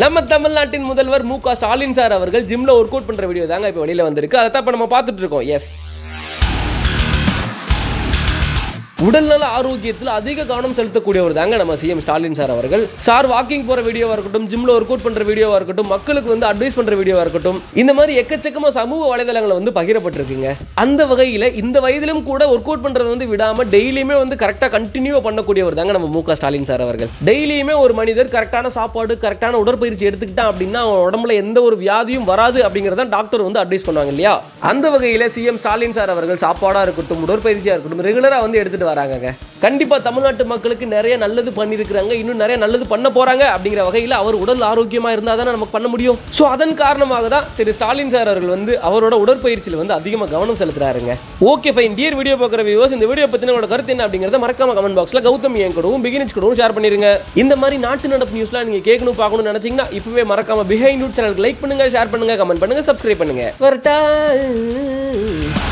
நம்ம தமிழ்நாட்டின் முதல்வர் மு க ஸ்டாலின் சார் அவர்கள் ஜிம்ல ஒர்க் அவுட் பண்ற வீடியோ தாங்க இப்போ வெளியில வந்திருக்கு அதை தான் இப்போ நம்ம பார்த்துட்டு இருக்கோம் எஸ் உடல்நல ஆரோக்கியத்தில் அதிக கவனம் செலுத்தக்கூடியவர் தாங்க நம்ம சிஎம் ஸ்டாலின் சார் அவர்கள் சார் வாக்கிங் போற வீடியோவா இருக்கட்டும் ஜிம்ல ஒர்க் அவுட் பண்ற வீடியோவா இருக்கட்டும் மக்களுக்கு வந்து அட்வைஸ் பண்ற வீடியோவா இருக்கட்டும் இந்த மாதிரி எக்கச்சக்கமா சமூக வலைதளங்களை வந்து பகிரப்பட்டிருக்குங்க அந்த வகையில இந்த வயதிலும் கூட ஒர்க் அவுட் பண்றது வந்து விடாம டெய்லியுமே வந்து கரெக்டா கண்டினியூ பண்ணக்கூடியவர் தாங்க நம்ம மு க ஸ்டாலின் சார் அவர்கள் டெய்லியுமே ஒரு மனிதர் கரெக்டான சாப்பாடு கரெக்டான உடற்பயிற்சி எடுத்துக்கிட்டான் அப்படின்னா அவன் உடம்புல எந்த ஒரு வியாதியும் வராது அப்படிங்கறத டாக்டர் வந்து அட்வைஸ் பண்ணுவாங்க இல்லையா அந்த வகையில சிஎம் ஸ்டாலின் சார் அவர்கள் சாப்பாடா இருக்கட்டும் உடற்பயிற்சியா இருக்கட்டும் ரெகுலரா வந்து எடுத்துட்டு வராங்கங்க கண்டிப்பா தமிழ்நாட்டு மக்களுக்கு நிறைய நல்லது பண்ணியிருக்கிறாங்க இன்னும் நிறைய நல்லது பண்ண போறாங்க அப்படிங்கிற வகையில் அவர் உடல் ஆரோக்கியமா இருந்தால் தானே நமக்கு பண்ண முடியும் ஸோ அதன் காரணமாக தான் திரு ஸ்டாலின் சார் அவர்கள் வந்து அவரோட உடற்பயிற்சியில் வந்து அதிகமாக கவனம் செலுத்துறாருங்க ஓகே ஃபைன் டியர் வீடியோ பார்க்குற வியூவர்ஸ் இந்த வீடியோ பற்றின உங்களோட கருத்து என்ன அப்படிங்கிறத மறக்காம கமெண்ட் பாக்ஸில் கௌதம் என் கூடவும் பிகினிச் கூடவும் ஷேர் பண்ணிருங்க இந்த மாதிரி நாட்டு நடப்பு நியூஸ்லாம் நீங்க கேட்கணும் பார்க்கணும்னு நினைச்சீங்கன்னா இப்பவே மறக்காம பிஹைண்ட் நியூஸ் சேனலுக்கு லைக் பண்ணுங்க ஷேர் பண்ணுங்க கமெண்ட் பண்ணுங்க சப்ஸ்கிரைப் பண்ணுங்க வரட்டா